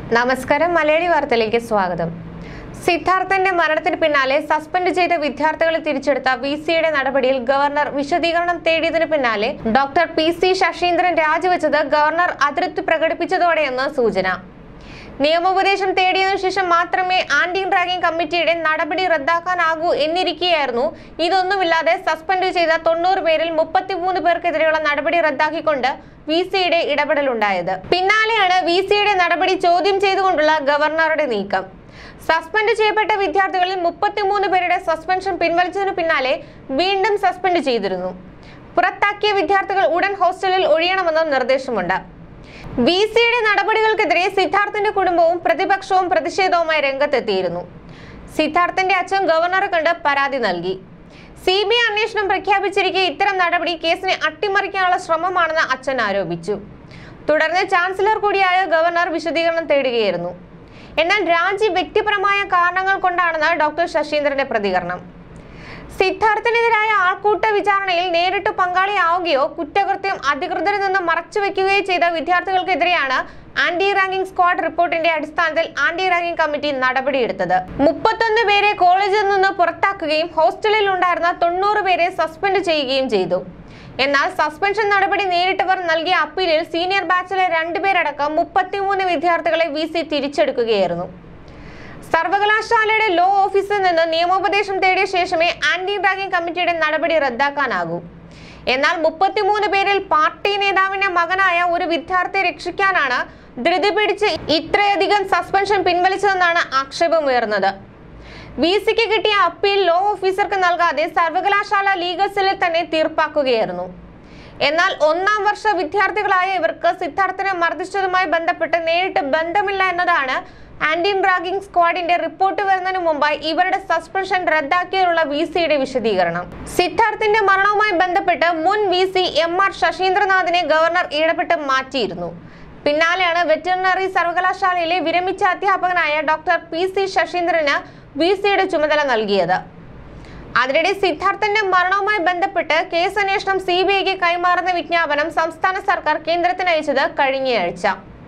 നമസ്കാരം മലയാളി വാർത്തയിലേക്ക് സ്വാഗതം സിദ്ധാർത്ഥന്റെ മരണത്തിന് പിന്നാലെ സസ്പെൻഡ് ചെയ്ത വിദ്യാർത്ഥികളെ തിരിച്ചെടുത്ത വി സിയുടെ നടപടിയിൽ ഗവർണർ വിശദീകരണം തേടിയതിനു പിന്നാലെ ഡോക്ടർ പി സി ശശീന്ദ്രൻ രാജിവെച്ചത് ഗവർണർ അതൃപ്തി പ്രകടിപ്പിച്ചതോടെയെന്ന് സൂചന നിയമോപദേശം തേടിയതിനു ശേഷം മാത്രമേ ആന്റി റാഗിംഗ് കമ്മിറ്റിയുടെ നടപടി റദ്ദാക്കാനാകൂ എന്നിരിക്കെയായിരുന്നു ഇതൊന്നുമില്ലാതെ സസ്പെൻഡ് ചെയ്ത തൊണ്ണൂറ് പേരിൽ മുപ്പത്തിമൂന്ന് പേർക്കെതിരെയുള്ള നടപടി റദ്ദാക്കിക്കൊണ്ട് വി സിയുടെ ഇടപെടലുണ്ടായത് പിന്നാലെയാണ് വി സിയുടെ നടപടി ചോദ്യം ചെയ്തുകൊണ്ടുള്ള ഗവർണറുടെ നീക്കം സസ്പെൻഡ് ചെയ്യപ്പെട്ട വിദ്യാർത്ഥികളിൽ മുപ്പത്തിമൂന്ന് പേരുടെ സസ്പെൻഷൻ പിൻവലിച്ചതിനു പിന്നാലെ വീണ്ടും സസ്പെൻഡ് ചെയ്തിരുന്നു പുറത്താക്കിയ വിദ്യാർത്ഥികൾ ഉടൻ ഹോസ്റ്റലിൽ ഒഴിയണമെന്നും നിർദ്ദേശമുണ്ട് വി സിയുടെ നടപടികൾക്കെതിരെ സിദ്ധാർത്ഥന്റെ കുടുംബവും പ്രതിപക്ഷവും പ്രതിഷേധവുമായി രംഗത്തെത്തിയിരുന്നു സിദ്ധാർത്ഥന്റെ അച്ഛൻ ഗവർണറെ കണ്ട് പരാതി നൽകി സി ബി ഐ അന്വേഷണം പ്രഖ്യാപിച്ചിരിക്കെ ഇത്തരം നടപടി കേസിനെ അട്ടിമറിക്കാനുള്ള ശ്രമമാണെന്ന് അച്ഛൻ ആരോപിച്ചു തുടർന്ന് ചാൻസലർ കൂടിയായ ഗവർണർ വിശദീകരണം തേടുകയായിരുന്നു എന്നാൽ രാജി വ്യക്തിപരമായ കാരണങ്ങൾ കൊണ്ടാണെന്ന് ഡോക്ടർ ശശീന്ദ്രന്റെ പ്രതികരണം സിദ്ധാർത്ഥനെതിരായ ആൾക്കൂട്ട വിചാരണയിൽ നേരിട്ട് പങ്കാളിയാവുകയോ കുറ്റകൃത്യം അധികൃതരിൽ നിന്ന് മറച്ചുവെക്കുകയോ ചെയ്ത വിദ്യാർത്ഥികൾക്കെതിരെയാണ് ആന്റി റാങ്കിംഗ് സ്ക്വാഡ് റിപ്പോർട്ടിന്റെ അടിസ്ഥാനത്തിൽ ആന്റി റാങ്കിംഗ് കമ്മിറ്റി നടപടിയെടുത്തത് മുപ്പത്തൊന്ന് പേരെ കോളേജിൽ നിന്ന് പുറത്താക്കുകയും ഹോസ്റ്റലിൽ ഉണ്ടായിരുന്ന തൊണ്ണൂറ് പേരെ സസ്പെൻഡ് ചെയ്യുകയും ചെയ്തു എന്നാൽ സസ്പെൻഷൻ നടപടി നേരിട്ടവർ നൽകിയ അപ്പീലിൽ സീനിയർ ബാച്ചിലെ രണ്ടുപേരടക്കം മുപ്പത്തിമൂന്ന് വിദ്യാർത്ഥികളെ വി സി തിരിച്ചെടുക്കുകയായിരുന്നു സർവകലാശാലയുടെ ലോ ഓഫീസിൽ നിന്ന് നിയമോപദേശം തേടിയ ശേഷമേ ആന്റി റാഗിംഗ് കമ്മിറ്റിയുടെ നടപടി റദ്ദാക്കാനാകൂ എന്നാൽ മുപ്പത്തിമൂന്ന് പേരിൽ പാർട്ടി നേതാവിന്റെ മകനായ ഒരു വിദ്യാർത്ഥിയെ രക്ഷിക്കാനാണ് ധൃതി പിടിച്ച് ഇത്രയധികം സസ്പെൻഷൻ പിൻവലിച്ചതെന്നാണ് ആക്ഷേപമുയർന്നത് വി സിക്ക് കിട്ടിയ അപ്പീൽ ലോ ഓഫീസർക്ക് നൽകാതെ സർവകലാശാല ലീഗൽ സെല്ലിൽ തന്നെ തീർപ്പാക്കുകയായിരുന്നു എന്നാൽ ഒന്നാം വർഷ വിദ്യാർത്ഥികളായ ഇവർക്ക് സിദ്ധാർത്ഥനെ മർദ്ദിച്ചതുമായി ബന്ധപ്പെട്ട് നേരിട്ട് ബന്ധമില്ല എന്നതാണ് ആന്റി റാഗിംഗ് സ്ക്വാഡിന്റെ റിപ്പോർട്ട് വരുന്നതിന് മുമ്പായി ഇവരുടെ സസ്പെൻഷൻ റദ്ദാക്കിയതിനുള്ള വി സിയുടെ വിശദീകരണം സിദ്ധാർത്ഥിന്റെ മരണവുമായി ബന്ധപ്പെട്ട് മുൻ വി സി എം ആർ ശശീന്ദ്രനാഥിനെ ഗവർണർ ഇടപെട്ട് മാറ്റിയിരുന്നു പിന്നാലെയാണ് വെറ്ററിനറി സർവകലാശാലയിലെ വിരമിച്ച അധ്യാപകനായ ഡോക്ടർ പി സി ശശീന്ദ്രന് വി സിയുടെ ചുമതല നൽകിയത് അതിനിടെ സിദ്ധാർത്ഥന്റെ മരണവുമായി ബന്ധപ്പെട്ട് കേസ് അന്വേഷണം സി ബി ഐക്ക് കൈമാറുന്ന വിജ്ഞാപനം സംസ്ഥാന സർക്കാർ കേന്ദ്രത്തിന് അയച്ചത് കഴിഞ്ഞയാഴ്ച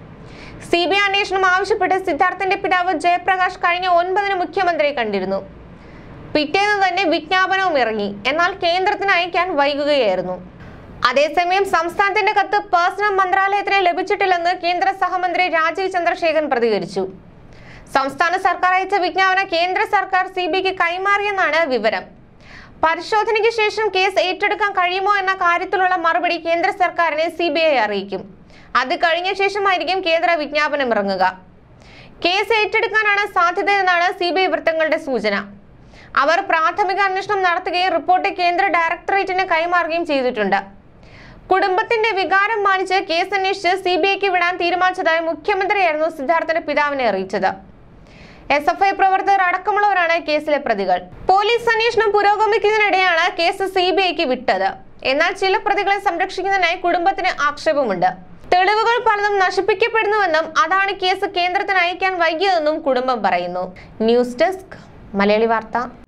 സി ബി ഐ അന്വേഷണം ആവശ്യപ്പെട്ട് സിദ്ധാർത്ഥന്റെ പിതാവ് ജയപ്രകാശ് കഴിഞ്ഞ ഒൻപതിന് മുഖ്യമന്ത്രിയെ കണ്ടിരുന്നു പിറ്റേന്ന് തന്നെ വിജ്ഞാപനവും ഇറങ്ങി എന്നാൽ കേന്ദ്രത്തിന് അയക്കാൻ വൈകുകയായിരുന്നു അതേസമയം സംസ്ഥാനത്തിന്റെ കത്ത് പേഴ്സണൽ മന്ത്രാലയത്തിന് ലഭിച്ചിട്ടില്ലെന്ന് കേന്ദ്ര സഹമന്ത്രി രാജീവ് ചന്ദ്രശേഖരൻ പ്രതികരിച്ചു സംസ്ഥാന സർക്കാർ അയച്ച വിജ്ഞാപനം കേന്ദ്ര സർക്കാർ സി ബിക്ക് കൈമാറിയെന്നാണ് വിവരം പരിശോധനയ്ക്ക് ശേഷം കേസ് ഏറ്റെടുക്കാൻ കഴിയുമോ എന്ന കാര്യത്തിലുള്ള മറുപടി കേന്ദ്ര സർക്കാരിനെ സി ബി ഐ അറിയിക്കും അത് കഴിഞ്ഞ ശേഷമായിരിക്കും കേന്ദ്ര വിജ്ഞാപനം ഇറങ്ങുക കേസ് ഏറ്റെടുക്കാനാണ് സാധ്യതയെന്നാണ് സി ബി ഐ വൃത്തങ്ങളുടെ സൂചന അവർ പ്രാഥമിക അന്വേഷണം നടത്തുകയും റിപ്പോർട്ട് കേന്ദ്ര ഡയറക്ടറേറ്റിന് കൈമാറുകയും ചെയ്തിട്ടുണ്ട് കുടുംബത്തിന്റെ വികാരം മാനിച്ച് കേസ് അന്വേഷിച്ച് സി ബി ഐക്ക് വിടാൻ തീരുമാനിച്ചതായി മുഖ്യമന്ത്രിയായിരുന്നു സിദ്ധാർത്ഥന്റെ പിതാവിനെ അറിയിച്ചത് എസ് എഫ് ഐ പ്രവർത്തകർ അടക്കമുള്ളവരാണ് കേസിലെ പ്രതികൾ പോലീസ് അന്വേഷണം പുരോഗമിക്കുന്നതിനിടെയാണ് കേസ് സി ബി ഐക്ക് വിട്ടത് എന്നാൽ ചില പ്രതികളെ സംരക്ഷിക്കുന്നതിനായി കുടുംബത്തിന് ആക്ഷേപമുണ്ട് തെളിവുകൾ പലതും നശിപ്പിക്കപ്പെടുന്നുവെന്നും അതാണ് കേസ് കേന്ദ്രത്തിന് അയക്കാൻ വൈകിയതെന്നും കുടുംബം പറയുന്നു ന്യൂസ് ഡെസ്ക് മലയാളി വാർത്ത